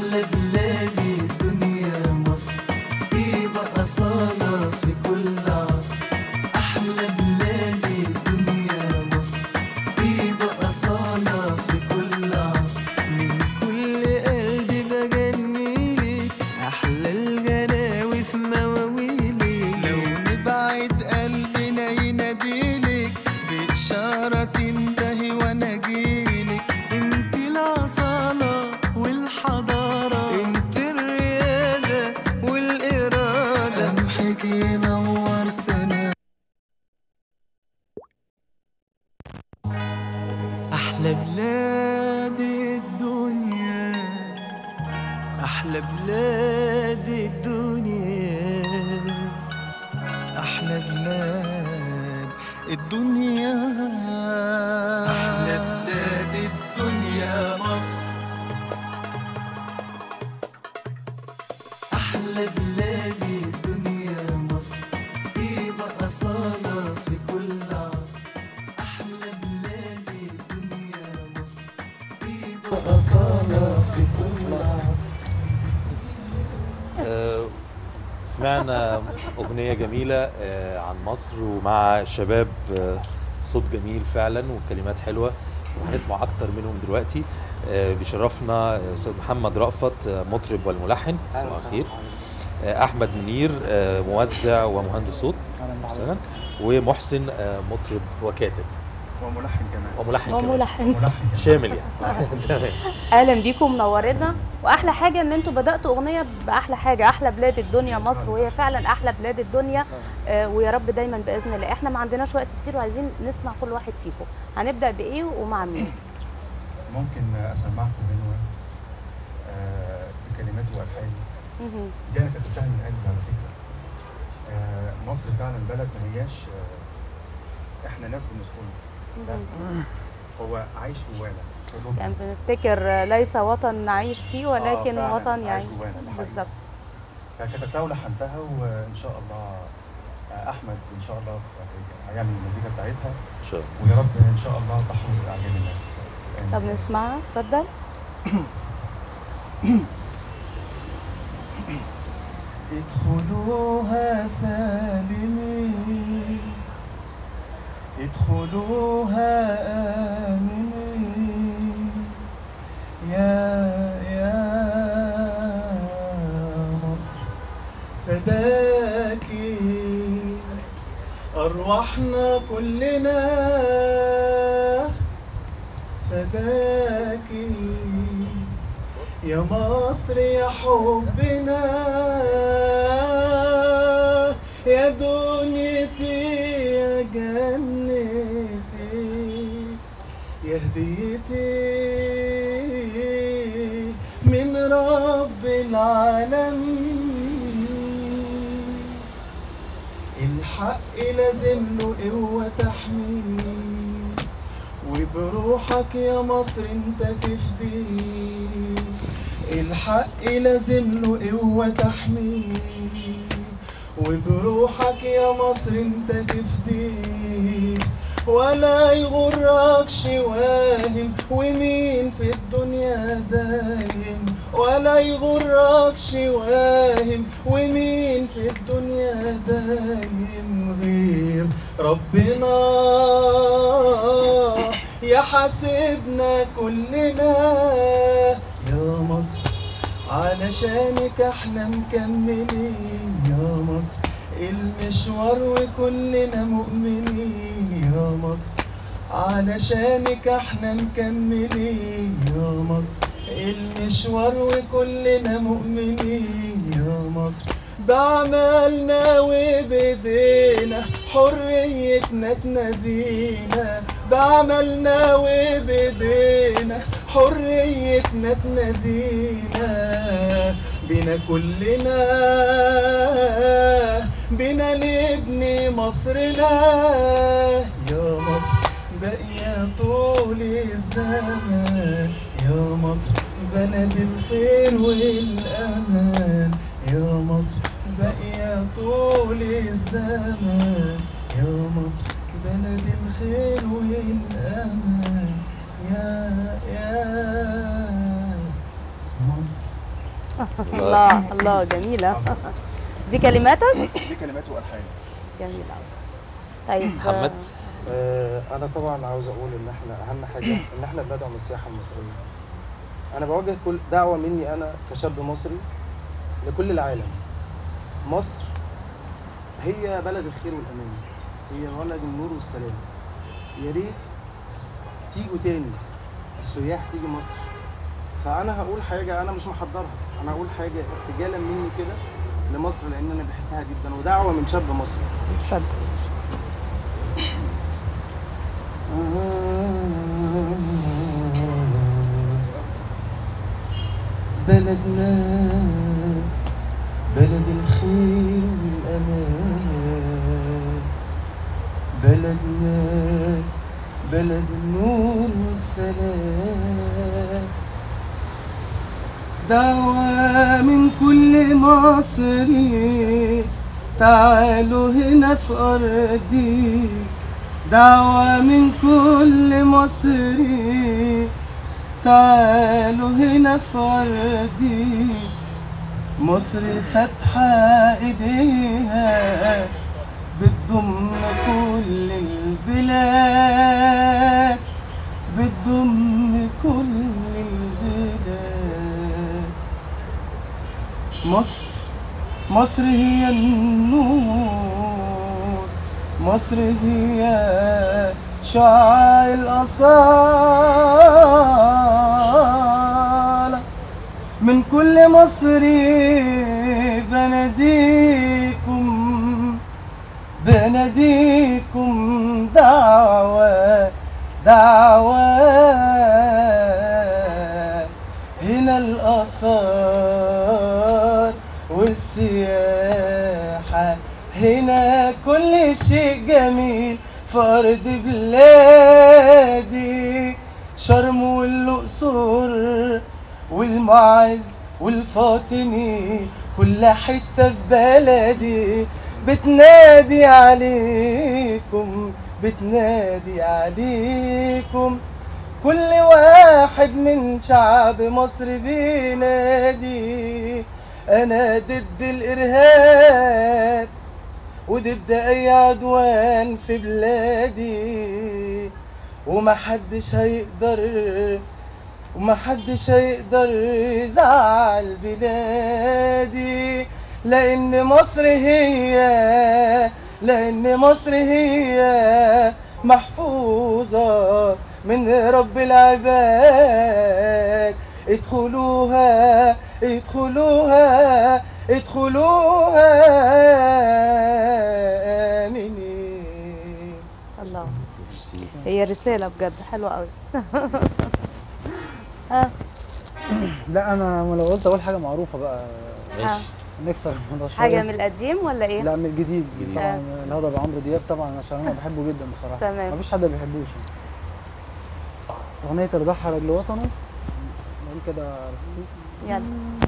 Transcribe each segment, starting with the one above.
أحلى بلادي دنيا مصر طيبة أصالة في كل عصر أحلى بلادي دنيا مصر طيبة أصالة في كل عصر من كل قلبي بغني لك أحلى الغناوي في مواويلي لو نبعد قلبنا يناديلك بإشارة تنتهي وأنا أجيلك انت الأصالة والحضارة انت الريادة والإرادة قمحك ينور سنة أحلى بلاد الدنيا أحلى بلاد الدنيا أحلى بلاد الدنيا أحلى بلاد الدنيا مصر أحلى بلاد الدنيا مصر طيبة أصالة في كل عصر أحلى بلاد الدنيا مصر طيبة أصالة في كل عصر آه، سمعنا أغنية جميلة آه، عن مصر ومع الشباب آه، صوت جميل فعلا وكلمات حلوة وهنسمع أكتر منهم دلوقتي آه، بيشرفنا آه، أستاذ محمد رأفت آه، مطرب والملحن صباح الخير آه، أحمد منير آه، موزع ومهندس صوت وسهلا ومحسن آه، مطرب وكاتب وملحن كمان وملحن كمان وملحن ملحن كمان شامل يعني تمام اهلا بيكم منورنا واحلى حاجه ان انتوا بداتوا اغنيه باحلى حاجه احلى بلاد الدنيا مصر وهي فعلا احلى بلاد الدنيا آه ويا رب دايما باذن الله احنا ما عندناش وقت كتير وعايزين نسمع كل واحد فيكم هنبدا بايه ومع مين ممكن اسمعكم غنوه آه، بكلمات والحان مهم. دي انا كتبتها من قلبي على فكره آه، مصر فعلا بلد ما هياش آه، احنا ناس بنسكن لا مهم. هو عايش جوانا قلوبنا. يعني بنفتكر آه، ليس وطن نعيش فيه ولكن فعلاً، وطن عايش يعني جوانا، ده حقيقي. بالظبط فكتبتها ولحنتها وان شاء الله آه، احمد ان شاء الله في- هيعمل المزيكا بتاعتها إن شاء الله ويا رب ان شاء الله تحرز اعجاب الناس طب نسمعها اتفضل ادخلوها سالمين ادخلوها آمنين يا يا مصر فداكي أرواحنا كلنا فداكي يا مصر يا حبنا يا دنيتي يا جنتي يا هديتي من رب العالمين الحق لازم له قوة تحميه وبروحك يا مصر انت تفديه الحق لازم له قوة تحميه وبروحك يا مصر انت تفديه ولا يغركش واهم ومين في الدنيا دايم ولا يغركش واهم ومين في الدنيا دايم غير ربنا يحاسبنا كلنا يا مصر علشانك احنا مكملين يا مصر المشوار وكلنا مؤمنين يا مصر علشانك احنا مكملين يا مصر المشوار وكلنا مؤمنين يا مصر بعملنا وبدينا حريتنا تنادينا بعملنا وبدينا حريتنا تنادينا بنا كلنا بنا نبني مصرنا يا مصر باقية طول الزمان يا مصر بلد الخير والأمان يا مصر باقية طول الزمان يا مصر بلد الخير والأمان يا يا مصر الله الله جميله دي كلماتك دي كلمات والحان جميله أوي. طيب محمد آه، انا طبعا عاوز اقول ان احنا اهم حاجه ان احنا بندعم السياحه المصريه انا بوجه كل دعوه مني انا كشاب مصري لكل العالم مصر هي بلد الخير والامان هي بلد النور والسلام يا ريت تيجوا تاني السياح تيجي مصر فانا هقول حاجه انا مش محضرها انا هقول حاجه ارتجالا مني كده لمصر لان انا بحبها جدا ودعوه من شاب مصري اتفضل بلدنا بلد الخير والأمان بلدنا بلد النور والسلام دعوة من كل مصري تعالوا هنا في أرضي دعوة من كل مصري تعالوا هنا في أرضي مصر فاتحة إيديها بتضم كل البلاد بتضم كل البلاد مصر مصر هي النور مصر هي شعاع الأصالة من كل مصري بناديكم بناديكم دعوة دعوة هنا الآثار والسياحة هنا كل شيء جميل في أرض بلادي شرم والأقصر والمعز والفاطمي كل حتة في بلدي بتنادي عليكم بتنادي عليكم كل واحد من شعب مصر بينادي انا ضد الارهاب وضد اي عدوان في بلادي ومحدش هيقدر ومحدش هيقدر يزعل بلادي لان مصر هي لان مصر هي محفوظة من رب العباد ادخلوها ادخلوها ادخلوها آمنين الله هي رساله بجد حلوه قوي ها لا انا لو قلت اقول حاجه معروفه بقى ماشي نكسر الموضوع شويه حاجه من القديم ولا ايه لا من الجديد جديد. طبعا الهضبه عمرو دياب طبعا عشان انا بحبه جدا بصراحه تمام. مفيش حد ما بيحبوش يعني. اغنيه رضاحها لاجل وطنه نقول كده على الخفيف. يلا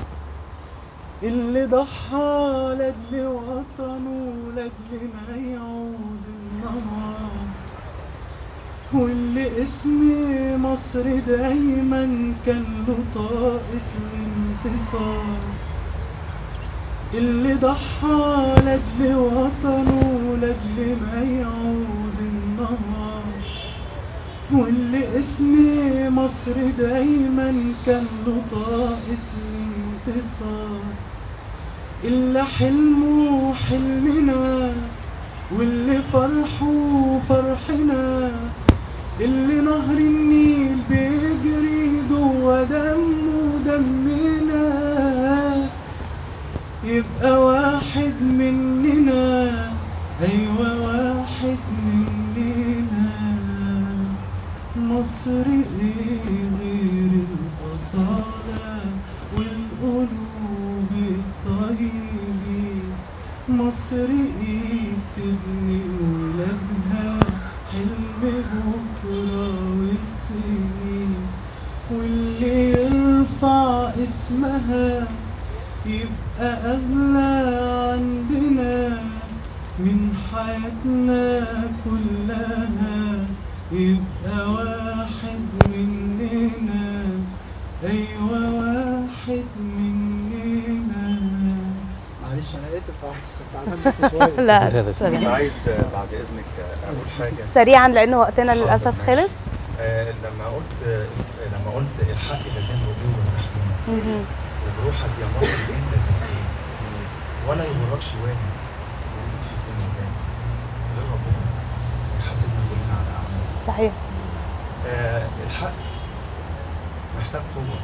اللي ضحى لاجل وطنه لاجل ما يعود النهار واللي اسم مصر دايما كان له طاقة الانتصار اللي ضحى لاجل وطنه لاجل ما يعود النهار واللي اسم مصر دايما كان له طاقة الانتصار اللي حلمه حلمنا واللي فرحه فرحنا اللي نهر النيل بيجري جوا دمه دمنا يبقى واحد مننا ايوه واحد مننا مصر ايه غير الاصاله والقلوب الطيبين مصر ايه تبني ولادها حلم بكره والسنين واللي يرفع اسمها يبقى أغلى عندنا من حياتنا كلها يبقى واحد مننا أيوة واحد مننا بس شويه لا لا، لا. كنت سريع. عايز آه، بعد اذنك آه، اقول حاجه سريعا لان وقتنا للاسف ماشي. خلص آه، لما قلت آه، لما قلت الحق لازم وجوه المسلمين مهم. وبروحك يا مصر انت تفكير ولا يغركش واهم موجود في كل مكان غير ربنا يحاسبنا كلنا على اعمالنا صحيح آه، الحق محتاج قوة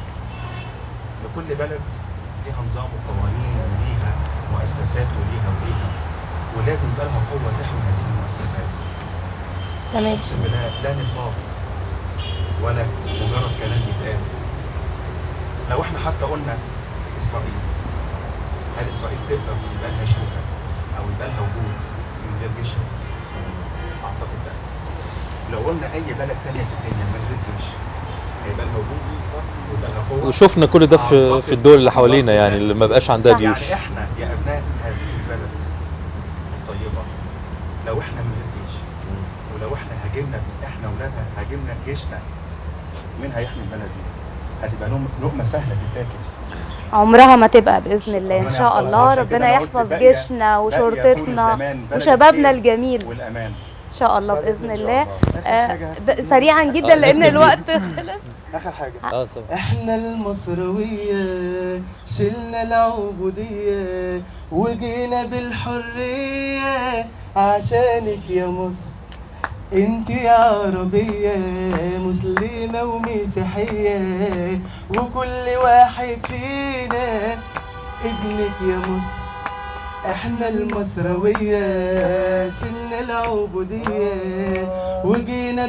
لكل بلد ليها نظام وقوانين وليها مؤسسات وليها وليها ولازم يبقى لها قوة تحمي هذه المؤسسات تمام اقسم بالله لا نفاق ولا مجرد كلام يتقال لو احنا حتى قلنا اسرائيل هل اسرائيل تقدر يبقى لها شوكه او يبقى لها وجود من غير جيشها؟ اعتقد لا لو قلنا اي بلد تانية في الدنيا من غير جيش هيبقى لها وجود ويبقى لها قوه وشفنا كل ده في في الدول اللي حوالينا يعني اللي ما بقاش عندها صح. جيوش يعني احنا يا ابناء هذه البلد الطيبه لو احنا من غير جيش ولو احنا هاجمنا احنا اولادها هاجمنا جيشنا مين هيحمي البلد دي؟ هتبقى لقمة- لقمه سهله تتاكل عمرها ما تبقى باذن الله ان ربنا شاء يحفظها. الله عشان كده ربنا أنا قلت يحفظ باقية- جيشنا باقية طول وشرطتنا الزمان بلد وشبابنا الخير الجميل والامان ان شاء الله باذن إن شاء الله الله. آه، حاجة. ب- سريعا جدا آه، لان نختم الوقت خلص اخر حاجه اه طبعا احنا المصروية شلنا العبودية وجينا بالحرية عشانك يا مصر انت يا عربية مسلمة ومسيحية وكل واحد فينا ابنك يا مصر احنا المصروية شلنا العبودية وجينا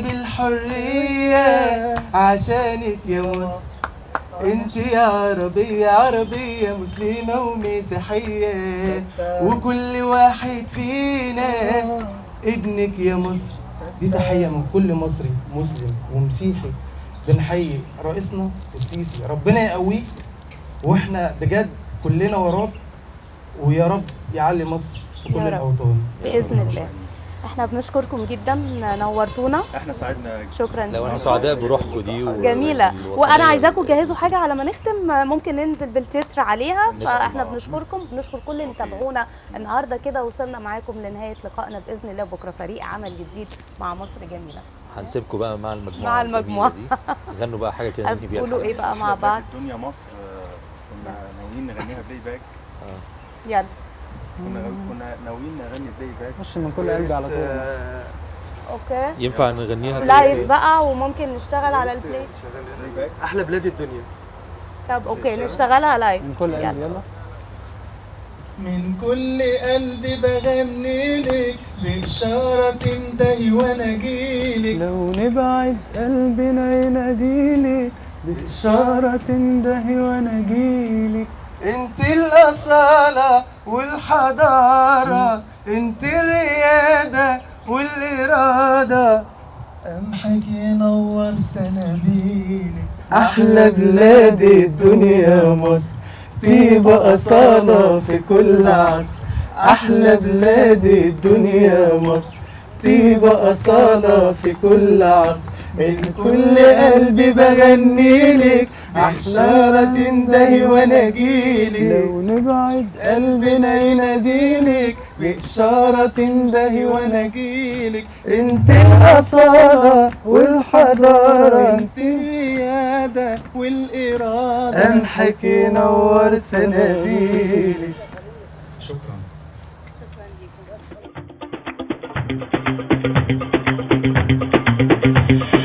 بالحرية عشانك يا مصر انت يا عربية عربية مسلمة ومسيحية وكل واحد فينا ابنك يا مصر دي تحية من كل مصري مسلم ومسيحي بنحيي رئيسنا السيسي ربنا يقويك واحنا بجد كلنا وراك ويا رب يعلي مصر في كل يا رب. الاوطان باذن الله احنا بنشكركم جدا نورتونا احنا سعدنا شكرا لو احنا ليكم. سعداء بروحكم دي و- جميلة والوطنية وانا عايزاكم وال- تجهزوا حاجة على ما نختم ممكن ننزل بالتتر عليها نسمع. فاحنا بنشكركم بنشكر كل اللي تابعونا النهارده كده وصلنا معاكم لنهاية لقائنا بإذن الله بكرة فريق عمل جديد مع مصر جميلة هنسيبكم بقى مع المجموعه مع الجميلة المجموعة. دي غنوا بقى حاجه كده ننهي بيها بتقولوا الحلقة. ايه بقى مع إحنا بعض بلد الدنيا مصر آه، كنا ناويين نغنيها بلاي باك يلا كنا كنا ناويين نغني بلاي باك خش من كل قلبي على طول آه، اوكي ينفع نغنيها لايف بقى وممكن نشتغل على البلاي بلاي باك احلى بلاد الدنيا طب اوكي نشتغلها لايف من كل قلبي يلا. يلا من كل قلبي بغني لك بإشارة تنتهي وأنا جيلك لو نبعد قلبنا يناديلك بإشارة تندهي وأنا جيلك انت الأصالة والحضارة انت الريادة والإرادة قمحك ينور سنابيلك أحلى بلاد الدنيا مصر طيبة أصالة في كل عصر أحلى بلاد الدنيا مصر طيبة أصالة في كل عصر من كل قلبي بغني لك بإشارة تندهي وأنا جيلك لو نبعد قلبنا يناديلك بإشارة تندهي وأنا جيلك انت الأصالة والحضارة انت الريادة والإرادة قمحك ينور سنابيلك شكرا شكرا ليكم